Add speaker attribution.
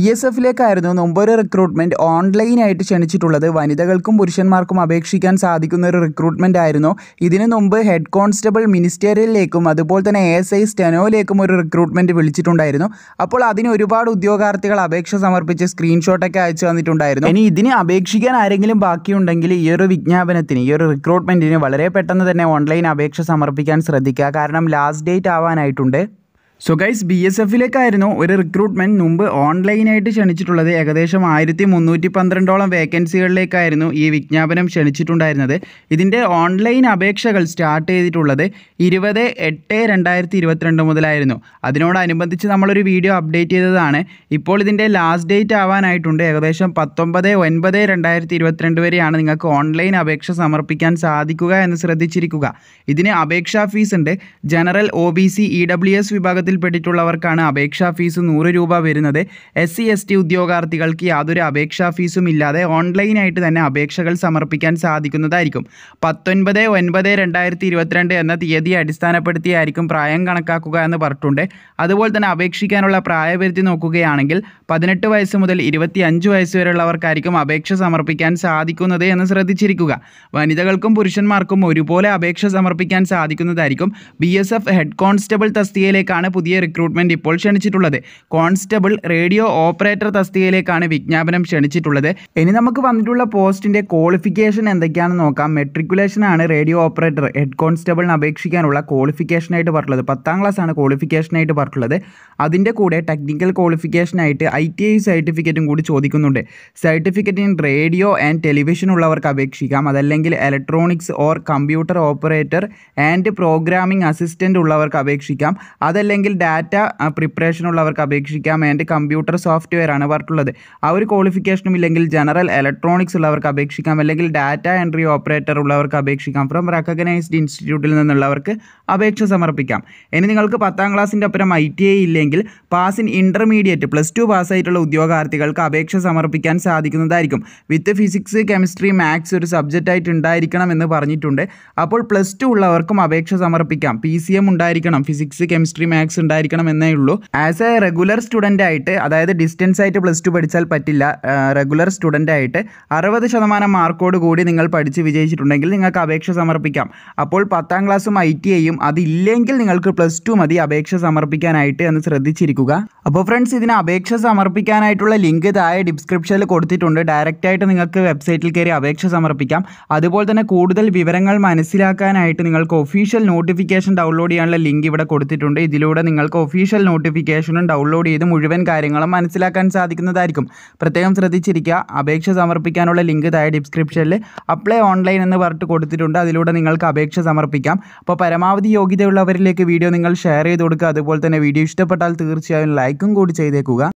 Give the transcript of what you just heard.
Speaker 1: S എഫിലേക്കായിരുന്നു മുമ്പൊരു recruitment ഓൺലൈനായിട്ട് ക്ഷണിച്ചിട്ടുള്ളത് വനിതകൾക്കും പുരുഷന്മാർക്കും അപേക്ഷിക്കാൻ സാധിക്കുന്ന ഒരു റിക്രൂട്ട്മെൻ്റ് ആയിരുന്നു ഇതിനു മുമ്പ് ഹെഡ് കോൺസ്റ്റബിൾ മിനിസ്റ്റേറിയലിലേക്കും അതുപോലെ തന്നെ എ എസ് ഐ സ്റ്റെനോയിലേക്കും ഒരു റിക്രൂട്ട്മെൻറ്റ് വിളിച്ചിട്ടുണ്ടായിരുന്നു അപ്പോൾ അതിന് ഒരുപാട് ഉദ്യോഗാർത്ഥികൾ അപേക്ഷ സമർപ്പിച്ച് സ്ക്രീൻഷോട്ടൊക്കെ അയച്ചു തന്നിട്ടുണ്ടായിരുന്നു ഇനി ഇതിന് അപേക്ഷിക്കാൻ ആരെങ്കിലും ബാക്കിയുണ്ടെങ്കിൽ ഈ ഒരു വിജ്ഞാപനത്തിന് ഈ ഒരു റിക്രൂട്ട്മെൻറ്റിന് വളരെ പെട്ടെന്ന് തന്നെ ഓൺലൈൻ അപേക്ഷ സമർപ്പിക്കാൻ ശ്രദ്ധിക്കുക കാരണം ലാസ്റ്റ് ഡേറ്റ് ആവാനായിട്ടുണ്ട് സോ ഗൈസ് ബി എസ് എഫിലേക്കായിരുന്നു ഒരു റിക്രൂട്ട്മെൻറ്റ് മുമ്പ് ഓൺലൈനായിട്ട് ക്ഷണിച്ചിട്ടുള്ളത് ഏകദേശം ആയിരത്തി മുന്നൂറ്റി പന്ത്രണ്ടോളം വേക്കൻസികളിലേക്കായിരുന്നു ഈ വിജ്ഞാപനം ക്ഷണിച്ചിട്ടുണ്ടായിരുന്നത് ഇതിൻ്റെ ഓൺലൈൻ അപേക്ഷകൾ സ്റ്റാർട്ട് ചെയ്തിട്ടുള്ളത് ഇരുപത് എട്ട് രണ്ടായിരത്തി ഇരുപത്തിരണ്ട് മുതലായിരുന്നു അതിനോടനുബന്ധിച്ച് നമ്മളൊരു വീഡിയോ അപ്ഡേറ്റ് ചെയ്തതാണ് ഇപ്പോൾ ഇതിൻ്റെ ലാസ്റ്റ് ഡേറ്റ് ആവാനായിട്ടുണ്ട് ഏകദേശം പത്തൊമ്പത് ഒൻപത് രണ്ടായിരത്തി ഇരുപത്തിരണ്ട് വരെയാണ് നിങ്ങൾക്ക് ഓൺലൈൻ അപേക്ഷ സമർപ്പിക്കാൻ സാധിക്കുക എന്ന് ശ്രദ്ധിച്ചിരിക്കുക ഇതിന് അപേക്ഷാ ഫീസ് ഉണ്ട് general O B C E W S വിഭാഗത്തിൽപ്പെട്ടിട്ടുള്ളവർക്കാണ് അപേക്ഷാ ഫീസ് നൂറ് രൂപ വരുന്നത് എസ് സി എസ് ടി ഉദ്യോഗാർത്ഥികൾക്ക് യാതൊരു അപേക്ഷാ ഫീസും ഇല്ലാതെ ഓൺലൈനായിട്ട് തന്നെ അപേക്ഷകൾ സമർപ്പിക്കാൻ സാധിക്കുന്നതായിരിക്കും പത്തൊൻപത് ഒൻപത് രണ്ടായിരത്തി ഇരുപത്തിരണ്ട് എന്ന തീയതി അടിസ്ഥാനപ്പെടുത്തിയായിരിക്കും പ്രായം കണക്കാക്കുക എന്ന് പറഞ്ഞിട്ടുണ്ട് അതുപോലെ തന്നെ അപേക്ഷിക്കാനുള്ള പ്രായപരിധി നോക്കുകയാണെങ്കിൽ പതിനെട്ട് വയസ്സ് മുതൽ ഇരുപത്തി അഞ്ച് വയസ്സ് വരെയുള്ളവർക്കായിരിക്കും അപേക്ഷ സമർപ്പിക്കാൻ സാധിക്കുന്നത് എന്ന് ശ്രദ്ധിച്ചിരിക്കുക വനിതകൾക്കും പുരുഷന്മാർക്കും ഒരുപോലെ അപേക്ഷ സമർപ്പിക്കാൻ സാധിക്കുന്നതായിരിക്കും B S F head constable തസ്തികയിലേക്കാണ് പുതിയ റിക്രൂട്ട്മെൻറ്റ് ഇപ്പോൾ ക്ഷണിച്ചിട്ടുള്ളത് കോൺസ്റ്റബിൾ റേഡിയോ ഓപ്പറേറ്റർ തസ്തികയിലേക്കാണ് വിജ്ഞാപനം ക്ഷണിച്ചിട്ടുള്ളത് ഇനി നമുക്ക് വന്നിട്ടുള്ള പോസ്റ്റിൻ്റെ ക്വാളിഫിക്കേഷൻ എന്തൊക്കെയാണെന്ന് നോക്കാം മെട്രിക്കുലേഷൻ ആണ് റേഡിയോ ഓപ്പറേറ്റർ ഹെഡ് കോൺസ്റ്റബിളിന് അപേക്ഷിക്കാനുള്ള ക്വാളിഫിക്കേഷനായിട്ട് പറഞ്ഞിട്ടുള്ളത് പത്താം ക്ലാസ് ആണ് ക്വാളിഫിക്കേഷനായിട്ട് പറഞ്ഞിട്ടുള്ളത് അതിൻ്റെ കൂടെ ടെക്നിക്കൽ ക്വാളിഫിക്കേഷനായിട്ട് ഐ ടി ഐ സർട്ടിഫിക്കറ്റും കൂടി ചോദിക്കുന്നുണ്ട് certificate in radio and television ഉള്ളവർക്ക് അപേക്ഷിക്കാം അതല്ലെങ്കിൽ electronics or computer operator and programming assistant ഉള്ളവർക്ക് അപേക്ഷിക്കാം അതല്ലെങ്കിൽ ഡാറ്റ പ്രിപ്പറേഷൻ ഉള്ളവർക്ക് അപേക്ഷിക്കാം ആൻഡ് കമ്പ്യൂട്ടർ സോഫ്റ്റ്വെയർ ആണ് പറഞ്ഞിട്ടുള്ളത് ആ ഒരു ക്വാളിഫിക്കേഷനും ഇല്ലെങ്കിൽ ജനറൽ ഇലക്ട്രോണിക്സ് ഉള്ളവർക്ക് അപേക്ഷിക്കാം അല്ലെങ്കിൽ ഡാറ്റ എൻട്രി ഓപ്പറേറ്റർ ഉള്ളവർക്ക് അപേക്ഷിക്കാം ഫ്രം റെക്കഗ്നൈസ്ഡ് ഇൻസ്റ്റിറ്റ്യൂട്ടിൽ നിന്നുള്ളവർക്ക് അപേക്ഷ സമർപ്പിക്കാം ഇനി നിങ്ങൾക്ക് പത്താം ക്ലാസ്സിൻ്റെ ഒപ്പം ഐ ടി ഐ ഇല്ലെങ്കിൽ pass in intermediate plus two പാസ്സായിട്ടുള്ള ഉദ്യോഗാർത്ഥികൾക്ക് അപേക്ഷ സമർപ്പിക്കാൻ സാധിക്കുന്നതായിരിക്കും വിത്ത് ഫിസിക്സ് കെമിസ്ട്രി മാത്സ് ഒരു സബ്ജക്റ്റ് ആയിട്ട് ഉണ്ടായിരിക്കണം എന്ന് പറഞ്ഞിട്ടുണ്ട് അപ്പോൾ പ്ലസ് ടു ഉള്ളവർക്കും അപേക്ഷ സമർപ്പിക്കാം പി സി എം ഉണ്ടായിരിക്കണം ഫിസിക്സ് കെമിസ്ട്രി മാത്സ് ഉണ്ടായിരിക്കണം എന്നേ ഉള്ളൂ ആസ് എ റെഗുലർ സ്റ്റുഡൻ്റ് ആയിട്ട് അതായത് ഡിസ്റ്റൻസ് ആയിട്ട് പ്ലസ് ടു പഠിച്ചാൽ പറ്റില്ല റെഗുലർ സ്റ്റുഡൻ്റ് ആയിട്ട് അറുപത് ശതമാനം മാർക്കോട് കൂടി നിങ്ങൾ പഠിച്ച് വിജയിച്ചിട്ടുണ്ടെങ്കിൽ നിങ്ങൾക്ക് അപേക്ഷ സമർപ്പിക്കാം അപ്പോൾ പത്താം ക്ലാസ്സും ഐ ടി ഐയും അതില്ലെങ്കിൽ നിങ്ങൾക്ക് പ്ലസ് ടു മതി അപേക്ഷ സമർപ്പിക്കാനായിട്ട് എന്ന് ശ്രദ്ധിച്ചിരിക്കുക അപ്പോൾ ഫ്രണ്ട്സ് ഇതിന് അപേക്ഷ സമർപ്പിക്കാനായിട്ടുള്ള ലിങ്ക് താഴെ ഡിസ്ക്രിപ്ഷനിൽ കൊടുത്തിട്ടുണ്ട് ഡയറക്റ്റ് ആയിട്ട് നിങ്ങൾക്ക് വെബ്സൈറ്റിൽ കയറി അപേക്ഷ സമർപ്പിക്കാം അതുപോലെ തന്നെ കൂടുതൽ വിവരങ്ങൾ മനസ്സിലാക്കാനായിട്ട് നിങ്ങൾക്ക് ഒഫീഷ്യൽ നോട്ടിഫിക്കേഷൻ ഡൗൺലോഡ് ചെയ്യാനുള്ള ലിങ്ക് ഇവിടെ കൊടുത്തിട്ടുണ്ട് ഇതിലൂടെ നിങ്ങൾക്ക് ഒഫീഷ്യൽ നോട്ടിഫിക്കേഷനും ഡൗൺലോഡ് ചെയ്ത് മുഴുവൻ കാര്യങ്ങളും മനസ്സിലാക്കാൻ സാധിക്കുന്നതായിരിക്കും പ്രത്യേകം ശ്രദ്ധിച്ചിരിക്കുക അപേക്ഷ സമർപ്പിക്കാനുള്ള ലിങ്ക് താഴെ ഡിസ്ക്രിപ്ഷനിൽ അപ്ലൈ ഓൺലൈൻ എന്ന് പറഞ്ഞിട്ട് കൊടുത്തിട്ടുണ്ട് അതിലൂടെ നിങ്ങൾക്ക് അപേക്ഷ സമർപ്പിക്കാം അപ്പോൾ പരമാവധി യോഗ്യതയുള്ളവരിലേക്ക് വീഡിയോ നിങ്ങൾ ഷെയർ ചെയ്ത് കൊടുക്കുക അതുപോലെ തന്നെ വീഡിയോ ഇഷ്ടപ്പെട്ടാൽ തീർച്ചയായും ലൈക്കും കൂടി ചെയ്തേക്കുക